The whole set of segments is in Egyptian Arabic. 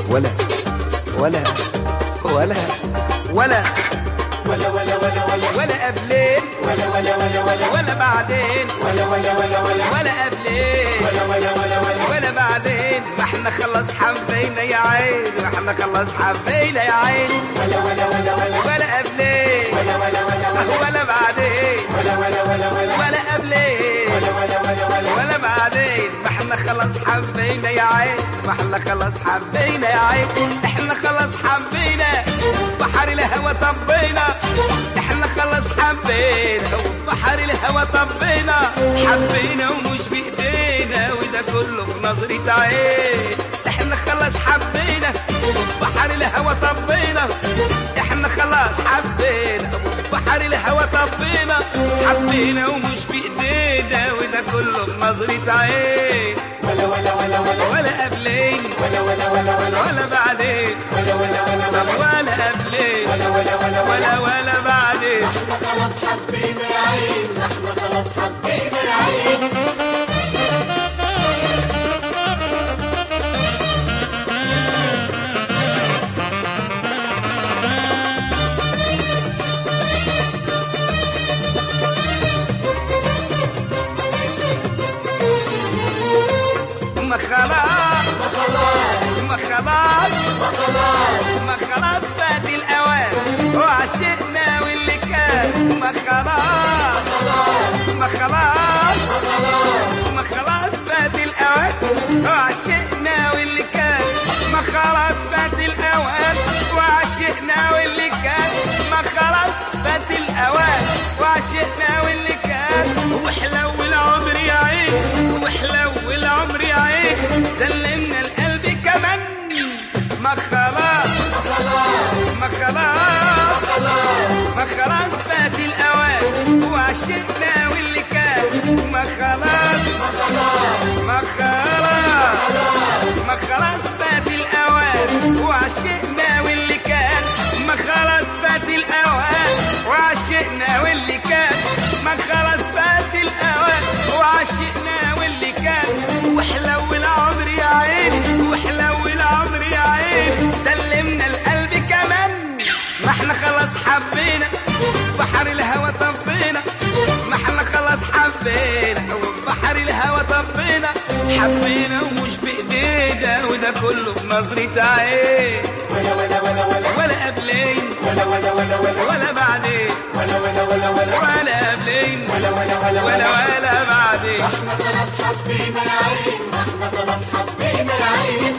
ولا ولا ولا ولا ولا ولا ولا ولا ولا قبلين ولا ولا ولا ولا ولا بعدين ولا ولا ولا ولا ولا قبلين ولا ولا ولا ولا ولا بعدين ما احنا خلص حبينا يا عين ما احنا خلص حبينا يا عين ولا ولا ولا ولا ولا قبلين ولا ولا ولا ولا ولا بعدين ولا ولا ولا ولا ولا قبلين ولا ولا ولا ولا ولا بعدين ما احنا خلاص حبينا يا عين ما احنا خلاص حبينا يا عين احنا خلاص حبينا بحر الهوى طبينا احنا خلاص حبينا وبحر الهوى طبينا حبينا ومش بايدينا وده كله بنظرة عين احنا خلاص حبينا بحر الهوى طبينا احنا خلاص حبينا بحر الهوى طبينا حبينا ومش بايدينا وده كله بنظرة عين ولا ولا ولا ولا ولا قبلين ولا ولا ولا ولا ولا بعدين ولا ولا ولا طب ولا ولا قبلين ولا ولا ولا ولا ولا بعدين احنا خلاص حبينا يا عين احنا خلاص حبينا يا عين ما خلاص ما خلاص ما خلاص فات الاوان وعشقنا واللي كان ما خلاص ما خلاص ما خلاص فات الاوان وعشقنا واللي كان ما خلاص فات الاوان وعشقنا واللي كان ما خلاص فات الاوان وعشقنا واللي كان وحلو العمر يا عين وحلو العمر يا عين سلمنا القلب كمان ما خلاص ما خلاص ما خلاص فات الاوان وعشقنا واللي كان ما خلاص ما خلاص ما خلاص فات الاوان وعشقنا واللي كان ما خلاص فات الاوان وعشقنا واللي كان ما خلاص فات الاوان وعشقنا واللي كان وحلو العمر يا عين وحلو العمر يا عين سلمنا القلب كمان ما احنا خلاص حبينا بحر الهوى طفينا ما احنا خلاص حبينا وبحر الهوى طفينا حبينا ومش بايدينا وده كله بنظرة عين ولا ولا ولا ولا ولا قبلين ولا ولا ولا ولا ولا بعدين ولا ولا ولا ولا ولا قبلين ولا ولا ولا ولا ولا ولا بعدين احنا خلاص حبينا يا عين احنا خلاص حبينا يا عين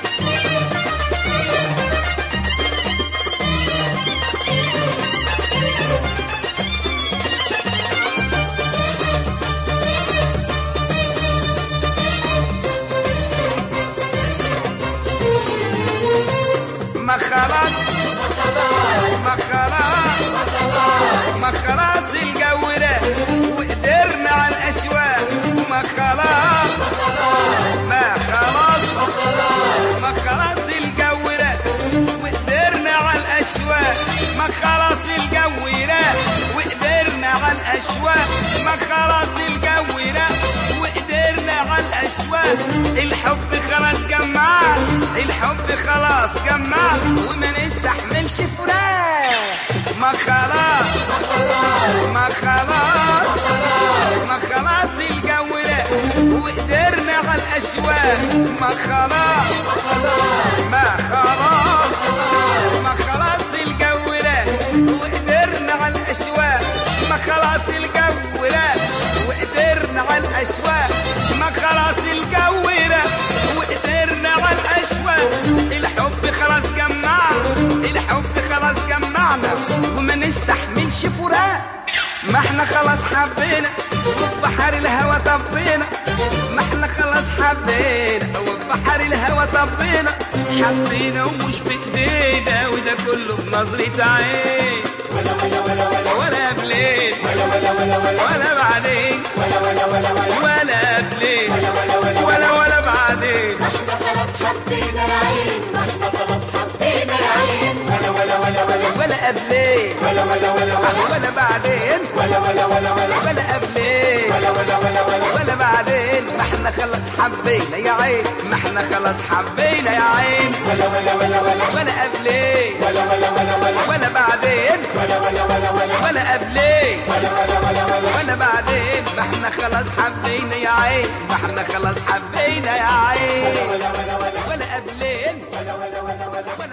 ما خلاص ما خلاص ما خلاص الجو ده وقدرنا على الاشواق ما خلاص ما خلاص ما خلاص الجو ده وقدرنا على الاشواق ما خلاص الجو ده وقدرنا على الاشواق ما خلاص الجو ده وقدرنا على الاشواق الحب خلاص جمع الحب خلاص جمع وما نستحملش فراق ما خلاص ما خلاص ما خلاص الجو ده وقدرنا على الاشواق ما خلاص ما خلاص ما خلاص الجو ده وقدرنا على الاشواق ما خلاص الجو ده وقدرنا على الاشواق ما خلاص الجو ده وقدرنا على الاشواق الحب خلاص جمع الحب خلاص جمعنا وما نستحملش فراق ما احنا خلاص حبينا وبحر الهوى طبينا ما احنا خلاص حبينا وبحر الهوى طبينا حبينا ومش بايدينا وده كله بنظرة عين ولا ولا ولا ولا ولا قبلين ولا ولا ولا ولا ولا بعدين ولا ولا ولا ولا ولا قبلين ولا ولا ولا ولا ولا بعدين احنا خلاص حبينا يا عين احنا خلاص حبينا يا عين ولا ولا ولا ولا ولا قبلين ولا ولا ولا ولا ولا بعدين ولا ولا ولا ولا ولا قبلين ولا ولا ولا ولا ولا بعدين ما احنا خلاص حبينا يا عين ما احنا خلاص حبينا يا عين ولا ولا ولا ولا ولا قبلين ولا ولا ولا ولا ولا بعدين ولا ولا ولا ولا ولا قبلين ولا ولا ولا ولا ولا بعدين ما احنا خلاص حبينا يا عين ما احنا خلاص حبينا يا عين ولا ولا ولا ولا قبلين ولا ولا ولا ولا